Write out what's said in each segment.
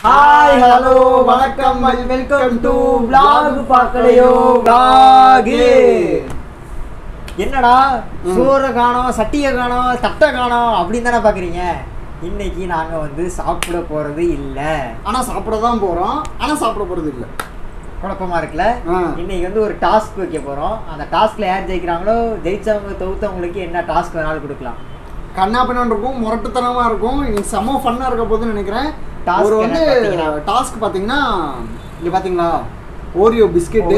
Hi hello வணக்கம் welcome to vlog பார்க்கலையோ vlog என்னடா சோறை காணோம் சட்டியை காணோம் தட்டை காணோம் அப்படின்னு தானே பார்க்குறீங்க இன்னைக்கு நாங்கள் வந்து சாப்பிட போகிறது இல்லை ஆனா சாப்பிட தான் போறோம் ஆனா சாப்பிட போறது இல்ல குழப்பமா இருக்குல்ல ஆ. இன்னைக்கு வந்து ஒரு டாஸ்க் வைக்க போகிறோம் அந்த டாஸ்க்ல யார் ஜெயிக்கிறாங்களோ ஜெயிச்சவங்க தோத்தவங்களுக்கு என்ன டாஸ்க் வேணாலும் கொடுக்கலாம் கண்ணாப்பின்னு இருக்கும் முரட்டுத்தனமா இருக்கும் இன்னைக்கு செம்ம ஃபன்னா இருக்க போகுதுன்னு நினைக்கிறேன் Task ஒரு வந்து என்னன்னு பாத்தீங்கன்னா? டாஸ்க் பாத்தீங்கன்னா இங்க பாத்தீங்களா ஓரியோ பிஸ்கெட்டு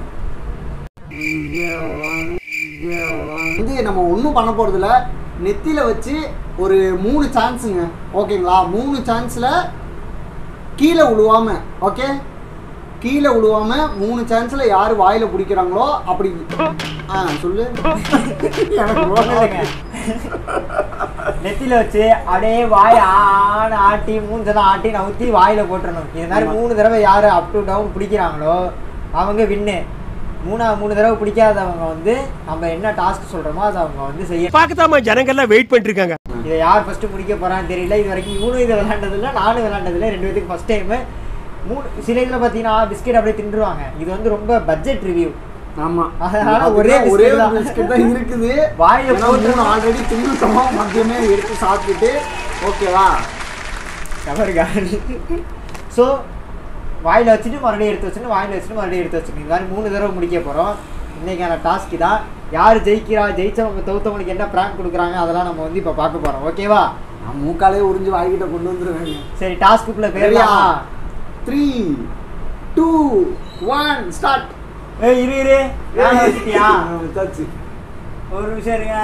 வந்து நம்ம ஒன்றும் பண்ண போறதில்ல நெத்தியில வச்சு ஒரு மூணு சான்ஸுங்க ஓகேங்களா மூணு சான்ஸ்ல கீழே விழுவாம ஓகே கீழே விழுவாம மூணு சான்ஸ்ல யார் வாயில பிடிக்கிறாங்களோ அப்படி ஆ சொல்லு எனக்கு ஒண்ணும் இல்லைங்க. நெத்தியில வச்சு அப்படியே வாய் ஆன ஆட்டி மூஞ்செல்லாம் ஆட்டி நவுத்தி வாயில போட்டுறணும் இது மாதிரி ஆமா. மூணு தடவை யாரு அப் டு டவுன் பிடிக்கிறாங்களோ அவங்க வின்னு மூணா மூணு தடவை பிடிக்காதவங்க வந்து நம்ம என்ன டாஸ்க் சொல்றோமோ அதை அவங்க வந்து செய்ய பார்க்கத்தாமா ஜனங்கள்லாம் வெயிட் பண்ணிட்டு இருக்காங்க இதை யார் ஃபர்ஸ்ட் முடிக்க போறான்னு தெரியல இது வரைக்கும் இவனும் இதை விளையாண்டதில்ல நானும் விளையாண்டதில்ல ரெண்டு பேத்துக்கு ஃபர்ஸ்ட் டைம் மூணு சில இதில் பார்த்தீங்கன்னா பிஸ்கெட் அப்படியே தின்றுவாங்க இது வந்து ரொம்ப பட்ஜெட் ரிவ்யூ ஆமா அதனால அதுக்கு ஒரே தான் ஒரே biscuit தான். பிஸ்கெட் தான் இருக்குது வாயில ஏன்னா போட்டு- மூணு ஆல்ரெடி தின்னுட்டோம் மதியமே எடுத்து சாப்பிட்டுட்டு ஓகேவா கவருக்கா ஸோ வாயில் வச்சுட்டு மறுபடியும் எடுத்து வச்சுட்டு வாயில் வச்சுட்டு மறுபடியும் எடுத்து வச்சுக்கணும் இந்த மாதிரி மூணு தடவை முடிக்க போகிறோம் இன்னைக்கான டாஸ்க் தான் யார் ஜெயிக்கிறா ஜெயிச்சவங்க தோத்தவங்களுக்கு என்ன ப்ராங்க் கொடுக்குறாங்க அதெல்லாம் நம்ம வந்து இப்போ பார்க்க போகிறோம் ஓகேவா நான் மூக்காலே உறிஞ்சு வாய்கிட்ட கொண்டு வந்துருவேன் சரி டாஸ்க்குள்ளே ரெடியா பேரலாம் த்ரீ டூ ஒன் ஸ்டார்ட் ஏய் இரு இரு வேலை வச்சுட்டியா வச்சாச்சு ஒரு நிமிஷம் இருங்க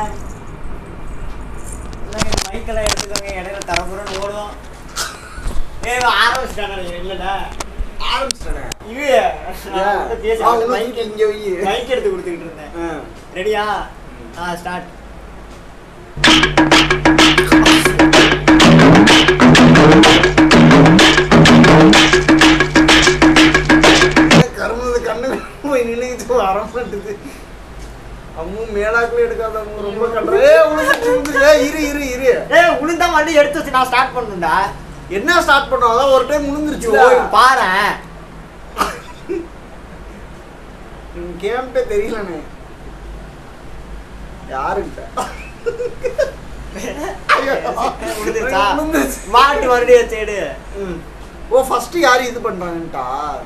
மைக்கெல்லாம் எடுத்துக்கோங்க இடையில தரப்புறன்னு ஓடும் ஏ ஆரம்பிச்சிட்டாங்க இல்லைடா ஆரம்பிச்சிட்டேன் இது நான் வந்து பேசி மைக் இங்க வை மைக் எடுத்து கொடுத்துக்கிட்டு இருந்தேன் ஆ. ரெடியா ஆ ஸ்டார்ட் கரும்பு கண்ணு போய் நின்னுச்சு வர மாட்டுது அம்மு மேலாக்குல எடுக்காத அம்மு ரொம்ப கட்டுற ஏ உனக்கு ஏ இரு இரு இரு ஏய் உளுந்தா மறுபடியும் எடுத்து வச்சு நான் ஸ்டார்ட் பண்ணணும்டா என்ன ஸ்டார்ட் பண்ணோம் அதான் ஒரு டைம் முழுந்துருச்சு ஓய் பாரேன் கேம்ட்டே தெரியலண்ணே யாருக்கிட்ட உளுந்துச்சா உளுந்துருச்சு. மாட்டு மறுபடியும் வச்சு எடு ம். ஓ ஃபர்ஸ்ட் யார் இது பண்றாங்கட்டா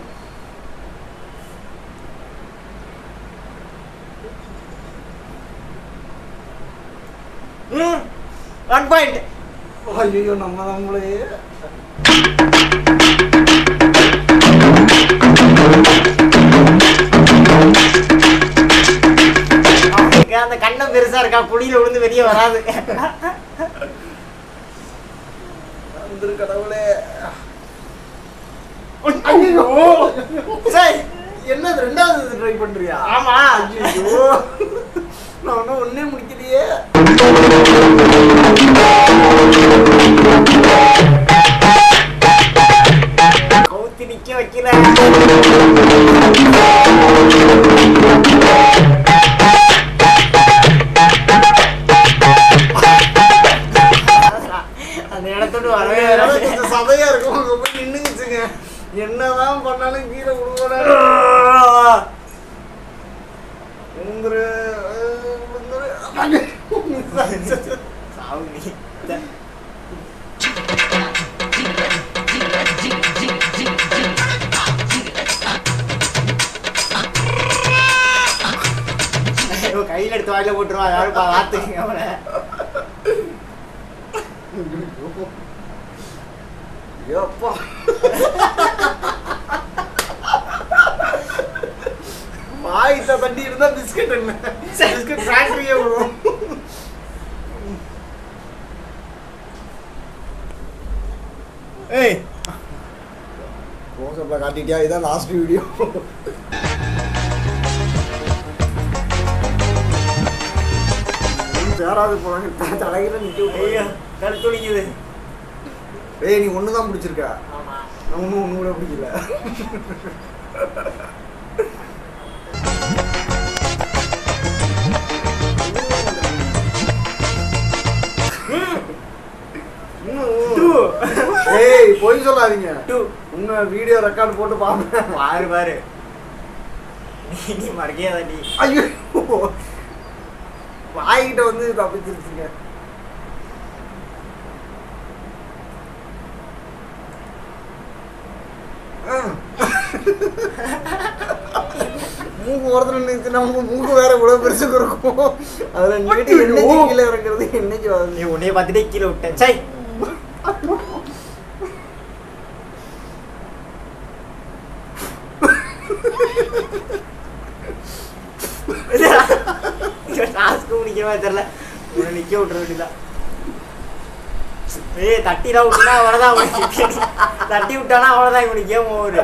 ம் ஒன் பாயிண்ட் ஐயோ நம்ம நம்மளே அவனுக்கு அந்த கண்ணம் பெருசா இருக்கா புடியில விழுந்து வெளியே வராது வந்துரு கடவுளே ஐயோ சரி என்னது ரெண்டாவது ட்ரை பண்றியா ஆமா ஐயோ நான் ஒன்றும் ஒன்னே முடிக்கலையே கவுத்தி நிக்க வைக்கல அந்த இடத்தோடு வரவே அதனால வராது கொஞ்சம் சதையா இருக்கும் அங்க போய் நின்னுச்சுங்க என்னதான் பண்ணாலும் கீழே விழுவல உந்துரு உந்துரு சாவு நீ. ஐயோ, கையில எடுத்து வாயில போட்டுருவா யாரும் பா- பார்த்துக்கங்க அவனை எப்பா வாய்த்த தண்ணி இருந்தா பிஸ்கட் என்ன பிஸ்கட் ஃபேக்டரியே விடுவோம் ஏய் க்ளோஸ்அப்ல காட்டிட்டியா இதான் லாஸ்ட் வீடியோ சேராது போறாங்க தலையில நிக்க ஐயோ விட்டுறாங்க. கழுத்து துணிக்குது ஏய் நீ ஒன்று தான் பிடிச்சிருக்க ஆமா நான் ஒன்றும் ஒன்று கூட பிடிக்கல டூ ஏய் பொய் சொல்லாதீங்க டூ உங்க வீடியோ ரெக்கார்ட் போட்டு பாப்பேன் பாரு பாரு நீ- நீ மறக்கையாதாண்டி ஐயோ வாய்கிட்ட வந்து தப்பிச்சிருச்சுங்க மூக்கு ஓரத்துல நின்றுச்சுன்னா உங்க மூக்கு வேற இவ்வளவு பெருசுக்கு இருக்கும் அதுல நின்னுட்டு என்னைக்கு கீழே இறங்குறது என்னைக்கு நீ வருது உன்னைய பார்த்துட்டே கீழே விட்டேன் சை டாஸ்க் முடிக்கிற மாதிரி தெரியல உன்னை நிக்க விட்டுற வேண்டியதான் ஏய் தட்டிலாம் விட்டுனா அவ்வளோதான் உனக்கு தட்டி விட்டானா அவ்வளோதான் இவனுக்கு கேம் ஓவர்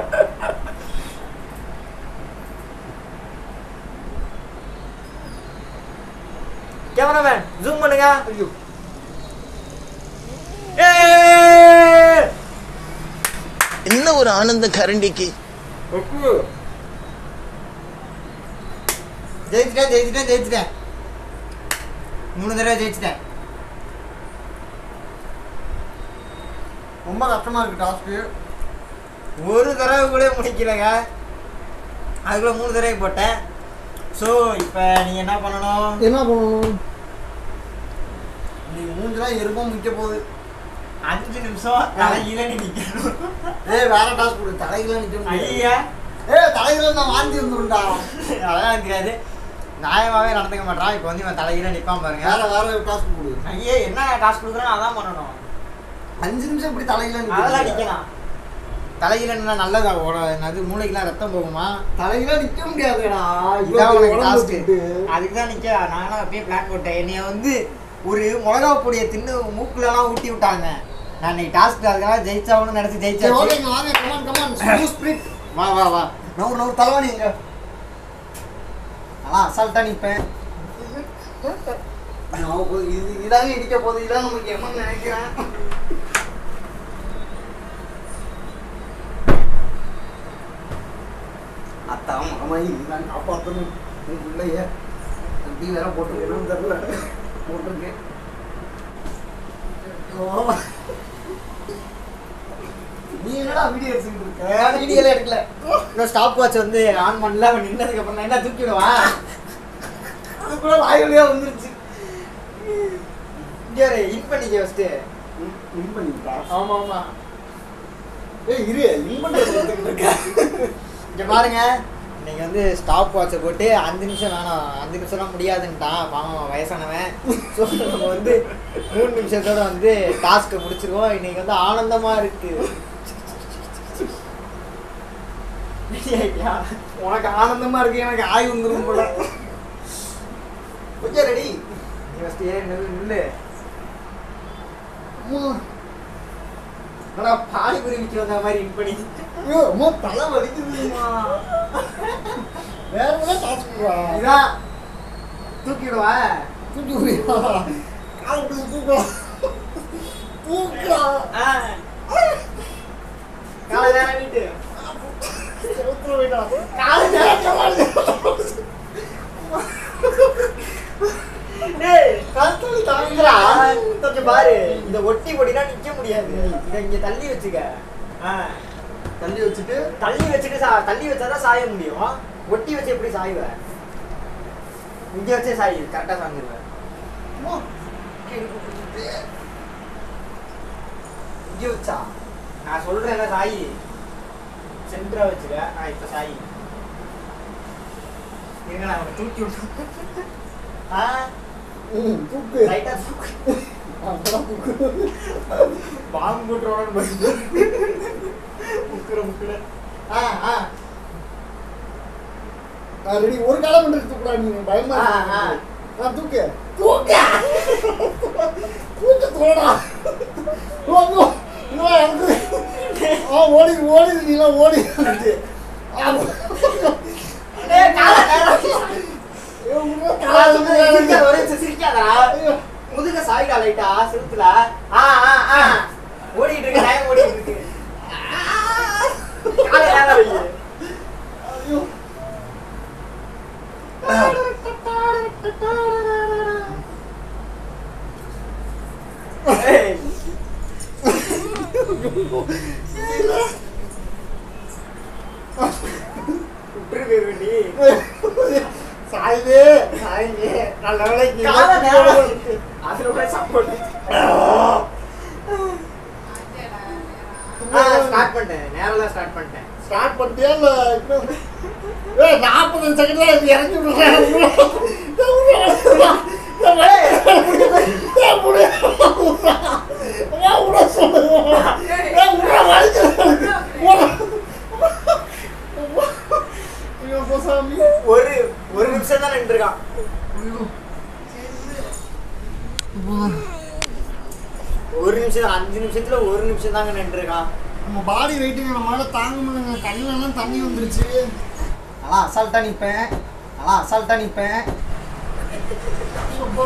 கேமராமேன் ஜூம் பண்ணுங்க ஐயோ ஏய் என்ன ஒரு ஆனந்த கரண்டிக்கு ஒப்பு ஜெயிச்சிட்டேன் ஜெயிச்சிட்டேன் ஜெயிச்சிட்டேன் மூணு தடவை ஜெயிச்சிட்டேன் ரொம்ப கஷ்டமா இருக்கு டாஸ்க்கு ஒரு தடவை கூட முடிக்கலங்க அதுக்குள்ள மூணு தடவை போட்டேன் ஸோ இப்போ நீங்கள் என்ன பண்ணணும் என்ன பண்ணணும் நீ மூஞ்சிலாம் எருப்பம் முக்கிய போகுது அஞ்சு நிமிஷம் தலையில நீ நிற்கணும் ஏய் வேற டாஸ்க் கொடு தலைகளாம் நிக்க முடியாது ஐயா ஏய் தலைகளை நான் வாந்தி வந்துரும்டா அதெல்லாம் தெரியாது நியாயமாகவே நடந்துக்க மாட்டான் இப்போ வந்து இவன் தலையில நிற்பான் பாருங்க வேற வேற டாஸ்க் கொடு ஐயே என்ன டாஸ்க் கொடுக்குறோம் அதான் பண்ணணும் அஞ்சு நிமிஷம் இப்படி தலைகளை அதெல்லாம் நிக்க நிற்கலாம் தலையில என்ன நல்லதா ஓட என்னது மூளைக்கெல்லாம் ரத்தம் போகுமா தலைகளா நிக்க முடியாதுடா இதான் உனக்கு டாஸ்க்கு அதுக்கு தான் நிக்க நானும் அப்படியே பிளான் போட்டேன் என்னைய வந்து ஒரு மிளகா பொடியை தின்னு மூக்குலலாம் ஊட்டி விட்டாங்க நான் இன்னைக்கு டாஸ்க் அதுக்காக ஜெயிச்சாகணும்னு நினைச்சு சரி ஜெயிச்சாச்சு ஓகேங்க வாங்க கமான் கமான் ஸ்மூ ஸ்பிரிட் வா வா வா நூறு நூறு தலைவாணி எங்க நல்லா அசால்ட்டா நிப்பேன் நான் போது இது இதாங்க இடிக்க போகுது இதான் நமக்கு என்னன்னு நினைக்கிறேன் அத்தா மாமா இதுதான் காப்பாற்றணும் உன் பிள்ளைய டீ வேற போட்டுருக்கேன்னு தெரியல போட்டிருக்கேன் ஓ. நீ என்னடா வீடியோ எடுத்துக்கிட்டு இருக்க வீடியோல எடுக்கல இன்னும் ஸ்டாப் வாட்ச் வந்து ஆன் பண்ணல அவன் நின்னதுக்கு அப்புறம் நான் என்ன தூக்கிடுவா அது கூட வாய் வழியா வந்துருச்சு இங்கே இன் பண்ணிக்க ஃபஸ்ட்டு இன் பண்ணிட்டா ஆமா ஆமா ஏய் இரு இன் பண்றது எடுத்துக்கிட்டு இருக்க இங்க பாருங்க இன்னைக்கு வந்து ஸ்டாப் வாட்சை போட்டு அஞ்சு நிமிஷம் வேணாம் அஞ்சு நிமிஷம்லாம் முடியாதுன்ட்டான் பாவம் வயசானவன் ஸோ நம்ம வந்து மூணு நிமிஷத்தோட வந்து டாஸ்க்கை முடிச்சிருவோம் இன்னைக்கு வந்து ஆனந்தமா இருக்கு Ready ஆயிட்டியா? உனக்கு ஆனந்தமா இருக்கு எனக்கு ஆய் வந்துரும் போல கொஞ்சம் ரெடி நீ ஃபஸ்ட்டு ஏறி நில்லு நில்லு ஆனா பானிபுரி விற்க வந்த மாதிரி இன் பண்ணி ஐயோ அம்மா தலை வலிக்குதுமா வேற என்ன டாஸ்க் இதான் தூக்கிடுவா தூக்கி விடுறியா கால் இப்படி தூக்கா தூக்கா ஆ. காலை நேரம் நீட்டு செலுத்த வேண்டாம் காலை நேரம் டேய், கழுத்துல தாங்குறா. கொஞ்சம் பாரு இந்த ஒட்டி போட்டினா நிக்க முடியாது இத இங்க தள்ளி வச்சுக்க ஆ, தள்ளி வச்சுட்டு தள்ளி வச்சுட்டு சா தள்ளி வச்சாதான் சாய முடியும் ஒட்டி வச்சு எப்படி சாய்வ இங்க வச்சே சாய் கரெக்டா சாய்ந்துருவேன் அம்மா, கீழே போட்டுட்டு. இங்க வச்சா நான் சொல்றேன்ல சாய் சென்டரா வச்சுக்க நான் இப்ப சாய் இருங்க நான் அவனை தூக்கி விட்டு ஆ ம், தூக்கு லைட்டா தூக்கு அப்பதான் தூக்கு பாம்பு போட்டுருவானு முக்குற முக்குற ஆ ஆ ரெடி ஒரு காலம் மட்டும் தூக்குடா நீங்க பயமா ஆ, இருக்கு. ஆ. ஆ, தூக்கு தூக்க தூக்க தோடா ஓ இன்னும் எனக்கு ஆ ஓடி ஓடி நீலாம் ஓடி வந்துச்சு. ஆ, டேய் கால நேரம் ஏ, உள்ள கால கால் சொன்னா வந்து சிரிக்காத ஒரே நிமிஷம் சிரிக்காதடா ஐயோ. முதுக சாய்டா லைட்டா செவுத்துல ஆ ஆ ஆ ஓடிட்டு இருக்கு டைம் ஓடிட்டு இருக்கு கால நேரம் வை ஐயோ. ஏய், முடியல விட்டுரு பேருண்டி சாயுது சாய்ந்து நல்ல வேலைக்கு காலை நேரம் அதுல கூட சப்போர்ட் ஸ்டார்ட் பண்ணிட்டேன் நேரம் ஸ்டார்ட் பண்ணிட்டேன் ஸ்டார்ட் பண்ணிட்டியா இல்ல இன்னும் ஏய் நாற்பது செகண்ட்ல இது இறங்கி சாமி ஒரு ஒரு நிமிஷம் தான் நின்றுருக்கான் ஒரு நிமிஷம் தான், அஞ்சு நிமிஷத்துல ஒரு நிமிஷம் தாங்க நின்றுருக்கான் நம்ம பாடி வெயிட்டுங்க நம்மளால தாங்க முடியலங்க கண்ணிலலாம் தண்ணி வந்துருச்சு நல்லா அசால்ட்டா நிப்பேன் நல்லா அசால்ட்டா நிப்பேன் அப்பா.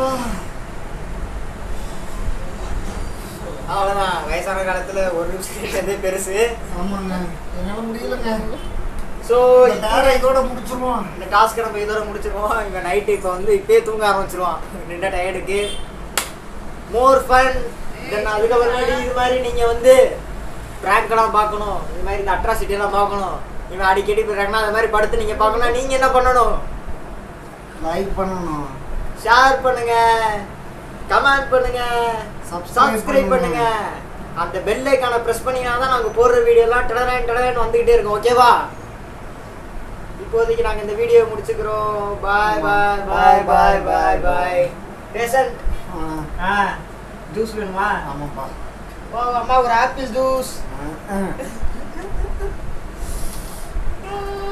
அவ்வளவுதான் வயசான காலத்துல ஒரு நிமிஷம் நின்றதே பெருசு ஆமாங்க என்னால முடியலங்க ஸோ இந்த நேரம் இதோட முடிச்சிருவோம் இந்த டாஸ்க்கை நம்ம இதோட முடிச்சிருவோம் இவங்க நைட்டு இப்போ வந்து இப்பயே தூங்க ஆரம்பிச்சிருவான் நின்ற டயர்டுக்கு மோர் ஃபன் தென் அதுக்கப்புறமேட்டு இது மாதிரி நீங்கள் வந்து prank எல்லாம் பார்க்கணும் இது மாதிரி இந்த அட்ராசிட்டி எல்லாம் பார்க்கணும் இவன் அடிக்கடி போயிடுறாங்கன்னா அது மாதிரி படுத்து நீங்கள் பார்க்கணும் நீங்கள் என்ன பண்ணணும் லைக் பண்ணணும் ஷேர் பண்ணுங்க கமெண்ட் பண்ணுங்க Subscribe சப்ஸ்கிரைப் பண்ணுங்க பண்ணுங்க. அந்த பெல் ஐக்கானை ப்ரெஸ் பண்ணீங்கன்னா தான் நாங்கள் போடுற வீடியோலாம் டடரன் டடரன் வந்துக்கிட்டே இருக்கோம் ஓகேவா இப்போதைக்கு நாங்கள் இந்த வீடியோ முடிச்சுக்கிறோம் bye bye bye bye bye bye பேசன்ட் ஆ, ஆ ஜூஸ் வேணுமா ஆமாப்பா ஓ அம்மா ஒரு ஆப்பிள் ஜூஸ் ஆ, ஆ.